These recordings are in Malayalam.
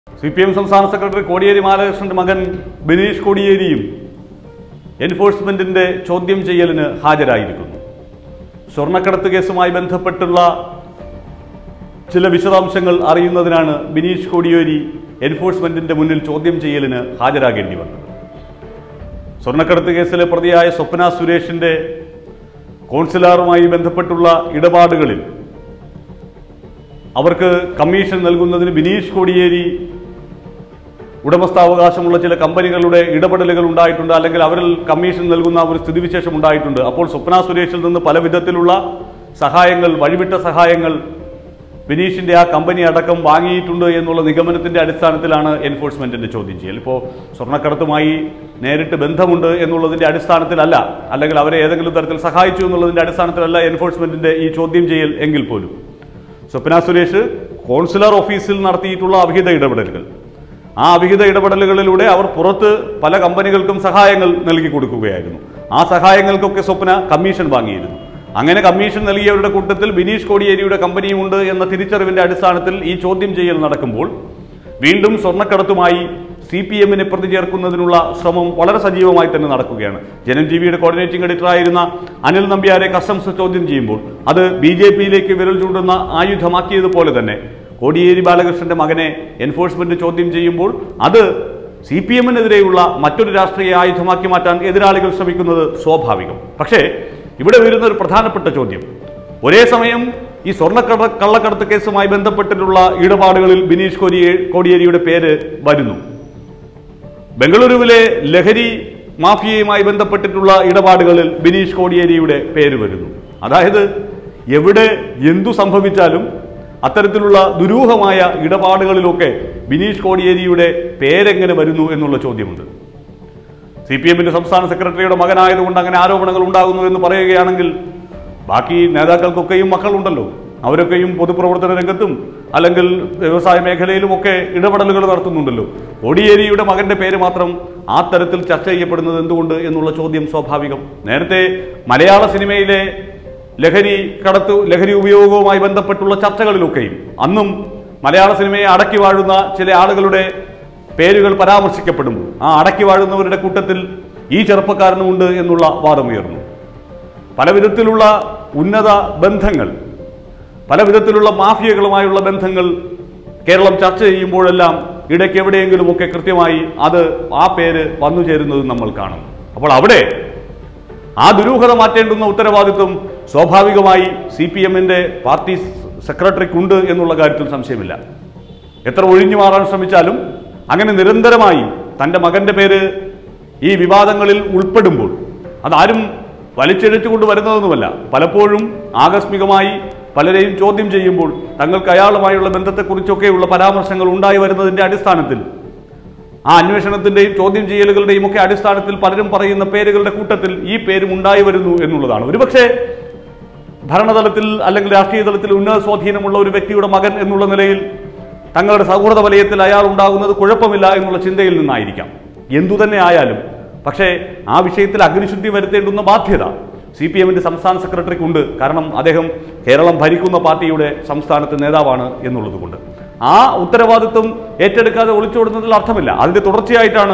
സി പി എം സംസ്ഥാന സെക്രട്ടറി കോടിയേരി ബാലകൃഷ്ണന്റെ മകൻ ബിനീഷ് കോടിയേരിയും എൻഫോഴ്സ്മെന്റിന്റെ ചോദ്യം ചെയ്യലിന് ഹാജരായിരിക്കുന്നു സ്വർണ്ണക്കടത്ത് കേസുമായി ബന്ധപ്പെട്ടുള്ള ചില വിശദാംശങ്ങൾ അറിയുന്നതിനാണ് ബിനീഷ് കോടിയേരി എൻഫോഴ്സ്മെന്റിന്റെ മുന്നിൽ ചോദ്യം ചെയ്യലിന് ഹാജരാകേണ്ടി വന്നത് സ്വർണ്ണക്കടത്ത് കേസിലെ പ്രതിയായ സ്വപ്ന സുരേഷിന്റെ കോൺസുലാറുമായി ബന്ധപ്പെട്ടുള്ള ഇടപാടുകളിൽ അവർക്ക് കമ്മീഷൻ നൽകുന്നതിന് ബിനീഷ് കോടിയേരി ഉടമസ്ഥാവകാശമുള്ള ചില കമ്പനികളുടെ ഇടപെടലുകൾ ഉണ്ടായിട്ടുണ്ട് അല്ലെങ്കിൽ അവരിൽ കമ്മീഷൻ നൽകുന്ന ഒരു സ്ഥിതിവിശേഷം ഉണ്ടായിട്ടുണ്ട് അപ്പോൾ സ്വപ്ന സുരേഷിൽ നിന്ന് പല വിധത്തിലുള്ള സഹായങ്ങൾ വഴിവിട്ട സഹായങ്ങൾ ബിനീഷിന്റെ ആ കമ്പനി അടക്കം വാങ്ങിയിട്ടുണ്ട് എന്നുള്ള നിഗമനത്തിന്റെ അടിസ്ഥാനത്തിലാണ് എൻഫോഴ്സ്മെന്റിന്റെ ചോദ്യം ചെയ്യൽ ഇപ്പോൾ സ്വർണ്ണക്കടത്തുമായി നേരിട്ട് ബന്ധമുണ്ട് എന്നുള്ളതിന്റെ അടിസ്ഥാനത്തിലല്ല അല്ലെങ്കിൽ അവരെ ഏതെങ്കിലും തരത്തിൽ സഹായിച്ചു എന്നുള്ളതിന്റെ അടിസ്ഥാനത്തിലല്ല എൻഫോഴ്സ്മെന്റിന്റെ ഈ ചോദ്യം ചെയ്യൽ എങ്കിൽ പോലും സ്വപ്ന സുരേഷ് കോൺസുലർ ഓഫീസിൽ നടത്തിയിട്ടുള്ള അവിഹിത ഇടപെടലുകൾ ആ അവിഹിത ഇടപെടലുകളിലൂടെ അവർ പുറത്ത് പല കമ്പനികൾക്കും സഹായങ്ങൾ നൽകി കൊടുക്കുകയായിരുന്നു ആ സഹായങ്ങൾക്കൊക്കെ സ്വപ്ന കമ്മീഷൻ വാങ്ങിയിരുന്നു അങ്ങനെ കമ്മീഷൻ നൽകിയവരുടെ കൂട്ടത്തിൽ ബിനീഷ് കോടിയേരിയുടെ കമ്പനിയുമുണ്ട് എന്ന തിരിച്ചറിവിന്റെ അടിസ്ഥാനത്തിൽ ഈ ചോദ്യം ചെയ്യൽ നടക്കുമ്പോൾ വീണ്ടും സ്വർണ്ണക്കടത്തുമായി സി പി എമ്മിനെ പ്രതി ചേർക്കുന്നതിനുള്ള ശ്രമം വളരെ സജീവമായി തന്നെ നടക്കുകയാണ് ജനം ടി വിയുടെ കോർഡിനേറ്റിംഗ് എഡിറ്ററായിരുന്ന അനിൽ നമ്പ്യാരെ കസ്റ്റംസ് ചോദ്യം ചെയ്യുമ്പോൾ അത് ബി ജെ പിയിലേക്ക് വിരൽ ചൂണ്ടുന്ന ആയുധമാക്കിയതുപോലെ തന്നെ കോടിയേരി ബാലകൃഷ്ണന്റെ മകനെ എൻഫോഴ്സ്മെന്റ് ചോദ്യം ചെയ്യുമ്പോൾ അത് സി പി എമ്മിനെതിരെയുള്ള മറ്റൊരു രാഷ്ട്രീയ ആയുധമാക്കി മാറ്റാൻ എതിരാളികൾ ശ്രമിക്കുന്നത് സ്വാഭാവികം പക്ഷേ ഇവിടെ വരുന്ന ഒരു പ്രധാനപ്പെട്ട ചോദ്യം ഒരേ സമയം ഈ സ്വർണ്ണക്കട കള്ളക്കടത്ത് കേസുമായി ബന്ധപ്പെട്ടിട്ടുള്ള ഇടപാടുകളിൽ ബിനീഷ് കോടിയേ കോടിയേരിയുടെ പേര് വരുന്നു ബംഗളൂരുവിലെ ലഹരി മാഫിയയുമായി ബന്ധപ്പെട്ടിട്ടുള്ള ഇടപാടുകളിൽ ബിനീഷ് കോടിയേരിയുടെ പേര് വരുന്നു അതായത് എവിടെ എന്തു സംഭവിച്ചാലും അത്തരത്തിലുള്ള ദുരൂഹമായ ഇടപാടുകളിലൊക്കെ ബിനീഷ് കോടിയേരിയുടെ പേരെങ്ങനെ വരുന്നു എന്നുള്ള ചോദ്യമുണ്ട് സി പി എമ്മിന്റെ സംസ്ഥാന സെക്രട്ടറിയുടെ മകനായതുകൊണ്ട് അങ്ങനെ ആരോപണങ്ങൾ ഉണ്ടാകുന്നു എന്ന് പറയുകയാണെങ്കിൽ ബാക്കി നേതാക്കൾക്കൊക്കെയും മക്കളുണ്ടല്ലോ അവരൊക്കെയും പൊതുപ്രവർത്തന രംഗത്തും അല്ലെങ്കിൽ വ്യവസായ മേഖലയിലുമൊക്കെ ഇടപെടലുകൾ നടത്തുന്നുണ്ടല്ലോ കോടിയേരിയുടെ മകന്റെ പേര് മാത്രം ആ തരത്തിൽ ചർച്ച ചെയ്യപ്പെടുന്നത് എന്തുകൊണ്ട് എന്നുള്ള ചോദ്യം സ്വാഭാവികം നേരത്തെ മലയാള സിനിമയിലെ ലഹരി കടത്തു ലഹരി ഉപയോഗവുമായി ബന്ധപ്പെട്ടുള്ള ചർച്ചകളിലൊക്കെയും അന്നും മലയാള സിനിമയെ അടക്കി വാഴുന്ന ചില ആളുകളുടെ പേരുകൾ പരാമർശിക്കപ്പെടുമ്പോൾ ആ അടക്കി വാഴുന്നവരുടെ കൂട്ടത്തിൽ ഈ ചെറുപ്പക്കാരനുമുണ്ട് എന്നുള്ള വാദമുയർന്നു പല വിധത്തിലുള്ള ഉന്നത ബന്ധങ്ങൾ പല വിധത്തിലുള്ള മാഫിയകളുമായുള്ള ബന്ധങ്ങൾ കേരളം ചർച്ച ചെയ്യുമ്പോഴെല്ലാം ഇടയ്ക്ക് എവിടെയെങ്കിലുമൊക്കെ കൃത്യമായി അത് ആ പേര് വന്നു ചേരുന്നത് നമ്മൾ കാണും അപ്പോൾ അവിടെ ആ ദുരൂഹത മാറ്റേണ്ടുന്ന ഉത്തരവാദിത്വം സ്വാഭാവികമായി സി പി എമ്മിന്റെ പാർട്ടി സെക്രട്ടറിക്കുണ്ട് എന്നുള്ള കാര്യത്തിൽ സംശയമില്ല എത്ര ഒഴിഞ്ഞു മാറാൻ ശ്രമിച്ചാലും അങ്ങനെ നിരന്തരമായി തൻ്റെ മകന്റെ പേര് ഈ വിവാദങ്ങളിൽ ഉൾപ്പെടുമ്പോൾ അതാരും വലിച്ചിഴച്ചുകൊണ്ട് വരുന്നതൊന്നുമല്ല പലപ്പോഴും ആകസ്മികമായി പലരെയും ചോദ്യം ചെയ്യുമ്പോൾ തങ്ങൾക്ക് അയാളുമായുള്ള ബന്ധത്തെക്കുറിച്ചൊക്കെയുള്ള പരാമർശങ്ങൾ ഉണ്ടായി വരുന്നതിന്റെ അടിസ്ഥാനത്തിൽ ആ അന്വേഷണത്തിന്റെയും ചോദ്യം ചെയ്യലുകളുടെയും ഒക്കെ അടിസ്ഥാനത്തിൽ പലരും പറയുന്ന പേരുകളുടെ കൂട്ടത്തിൽ ഈ പേരും ഉണ്ടായി വരുന്നു എന്നുള്ളതാണ് ഒരുപക്ഷെ ഭരണതലത്തിൽ അല്ലെങ്കിൽ രാഷ്ട്രീയ തലത്തിൽ ഉന്നത സ്വാധീനമുള്ള ഒരു വ്യക്തിയുടെ മകൻ എന്നുള്ള നിലയിൽ തങ്ങളുടെ സൗഹൃദ വലയത്തിൽ അയാൾ ഉണ്ടാകുന്നത് കുഴപ്പമില്ല എന്നുള്ള ചിന്തയിൽ നിന്നായിരിക്കാം എന്തു തന്നെ ആയാലും പക്ഷേ ആ വിഷയത്തിൽ അഗ്നിശുദ്ധി വരുത്തേണ്ടുന്ന ബാധ്യത സി പി എമ്മിന്റെ സംസ്ഥാന സെക്രട്ടറിക്കുണ്ട് കാരണം അദ്ദേഹം കേരളം ഭരിക്കുന്ന പാർട്ടിയുടെ സംസ്ഥാനത്തെ നേതാവാണ് എന്നുള്ളതുകൊണ്ട് ആ ഉത്തരവാദിത്വം ഏറ്റെടുക്കാതെ ഒളിച്ചോടുന്നതിൽ അർത്ഥമില്ല അതിന്റെ തുടർച്ചയായിട്ടാണ്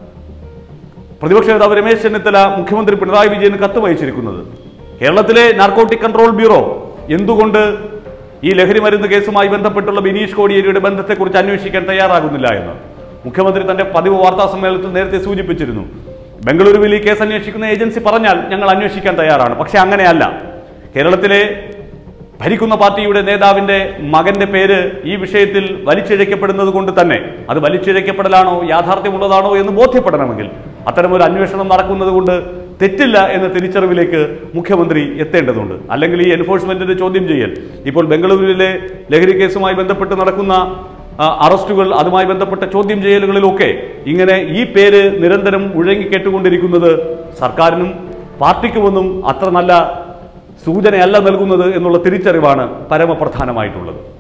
പ്രതിപക്ഷ നേതാവ് രമേശ് ചെന്നിത്തല മുഖ്യമന്ത്രി പിണറായി വിജയന് കത്ത് വഹിച്ചിരിക്കുന്നത് കേരളത്തിലെ നാർക്കോട്ടിക് കൺട്രോൾ ബ്യൂറോ എന്തുകൊണ്ട് ഈ ലഹരി മരുന്ന് കേസുമായി ബന്ധപ്പെട്ടുള്ള ബിനീഷ് കോടിയേരിയുടെ ബന്ധത്തെക്കുറിച്ച് അന്വേഷിക്കാൻ തയ്യാറാകുന്നില്ല എന്ന് മുഖ്യമന്ത്രി തന്റെ പതിവ് വാർത്താ സമ്മേളനത്തിൽ നേരത്തെ സൂചിപ്പിച്ചിരുന്നു ബംഗളൂരുവിൽ ഈ കേസ് അന്വേഷിക്കുന്ന ഏജൻസി പറഞ്ഞാൽ ഞങ്ങൾ അന്വേഷിക്കാൻ തയ്യാറാണ് പക്ഷെ അങ്ങനെയല്ല കേരളത്തിലെ ഭരിക്കുന്ന പാർട്ടിയുടെ നേതാവിന്റെ മകന്റെ പേര് ഈ വിഷയത്തിൽ വലിച്ചിഴക്കപ്പെടുന്നത് കൊണ്ട് തന്നെ അത് വലിച്ചിഴക്കപ്പെടലാണോ യാഥാർത്ഥ്യമുള്ളതാണോ എന്ന് ബോധ്യപ്പെടണമെങ്കിൽ അത്തരമൊരു അന്വേഷണം നടക്കുന്നത് കൊണ്ട് തെറ്റില്ല എന്ന തിരിച്ചറിവിലേക്ക് മുഖ്യമന്ത്രി എത്തേണ്ടതുണ്ട് അല്ലെങ്കിൽ ഈ എൻഫോഴ്സ്മെന്റിന്റെ ചോദ്യം ചെയ്യൽ ഇപ്പോൾ ബംഗളൂരുവിലെ ലഹരി കേസുമായി ബന്ധപ്പെട്ട് നടക്കുന്ന ആ, അറസ്റ്റുകൾ അതുമായി ബന്ധപ്പെട്ട ചോദ്യം ചെയ്യലുകളിലൊക്കെ ഇങ്ങനെ ഈ പേര് നിരന്തരം ഉഴങ്ങിക്കെട്ടുകൊണ്ടിരിക്കുന്നത് സർക്കാരിനും പാർട്ടിക്കുമൊന്നും അത്ര നല്ല സൂചനയല്ല നൽകുന്നത് എന്നുള്ള തിരിച്ചറിവാണ് പരമപ്രധാനമായിട്ടുള്ളത്